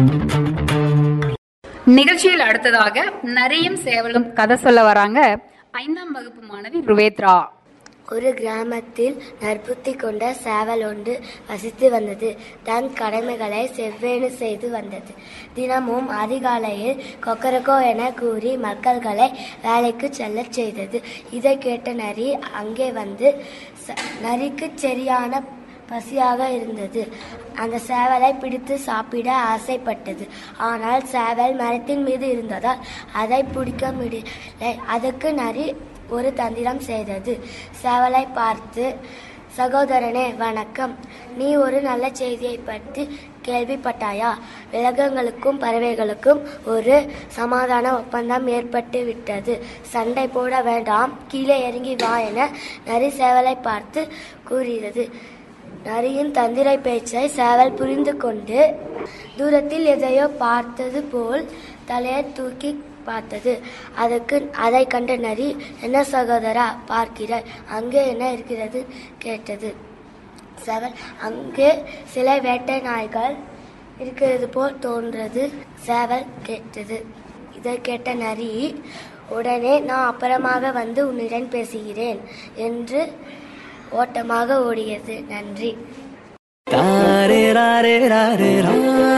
நிகழ்ச்சியில் அடுத்ததாக நரியும் சேவலும் கதை சொல்ல வராங்க ஐந்தாம் வகுப்பு மாணவி ருவேத்ரா ஒரு கிராமத்தில் நற்புத்தி கொண்ட சேவல் ஒன்று வசித்து வந்தது தன் கடமைகளை செவ்வேறு செய்து வந்தது தினமும் அதிகாலையில் கொக்கரக்கோ என கூறி மக்கள்களை வேலைக்கு செல்லச் செய்தது இதை கேட்ட நரி அங்கே வந்து ச- நரிக்கு சரியான பசியாக இருந்தது அந்த சேவலை பிடித்து சாப்பிட ஆசைப்பட்டது ஆனால் சேவல் மரத்தின் மீது இருந்ததால் அதை பிடிக்க முடியலை அதுக்கு நரி ஒரு தந்திரம் செய்தது சேவலை பார்த்து சகோதரனே வணக்கம் நீ ஒரு நல்ல செய்தியை பற்றி கேள்விப்பட்டாயா விலங்குகளுக்கும் பறவைகளுக்கும் ஒரு சமாதான ஒப்பந்தம் ஏற்பட்டு விட்டது சண்டை போட வேண்டாம் கீழே இறங்கி வா என நரி சேவலை பார்த்து கூறியது நரியின் தந்திரை பேச்சை சேவல் புரிந்து கொண்டு தூரத்தில் எதையோ பார்த்தது போல் தலையை தூக்கி பார்த்தது அதுக்கு அதை கண்ட நரி என்ன சகோதரா பார்க்கிறாய் அங்கே என்ன இருக்கிறது கேட்டது சேவல் அங்கே சில வேட்டை நாய்கள் இருக்கிறது போல் தோன்றது சேவல் கேட்டது இதை கேட்ட நரி உடனே நான் அப்புறமாக வந்து உன்னிடம் பேசுகிறேன் என்று ஓட்டமாக ஓடியது நன்றி தாரே ராரே ராரே ரா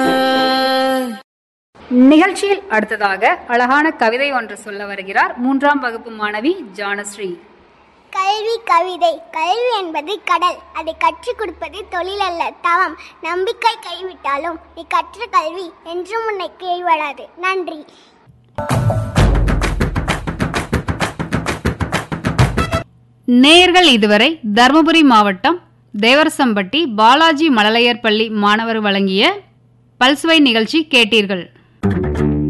நிகழ்ச்சியில் அடுத்ததாக அழகான கவிதை ஒன்று சொல்ல வருகிறார் மூன்றாம் வகுப்பு மாணவி ஜானஸ்ரீ கல்வி கவிதை கல்வி என்பது கடல் அதை கற்றுக் கொடுப்பது தொழில் அல்ல தவம் நம்பிக்கை கைவிட்டாலும் நீ கற்ற கல்வி என்றும் உன்னை கைவிடாது நன்றி நேயர்கள் இதுவரை தருமபுரி மாவட்டம் தேவரசம்பட்டி பாலாஜி மழலையர் பள்ளி மாணவர் வழங்கிய பல்சுவை நிகழ்ச்சி கேட்டீர்கள்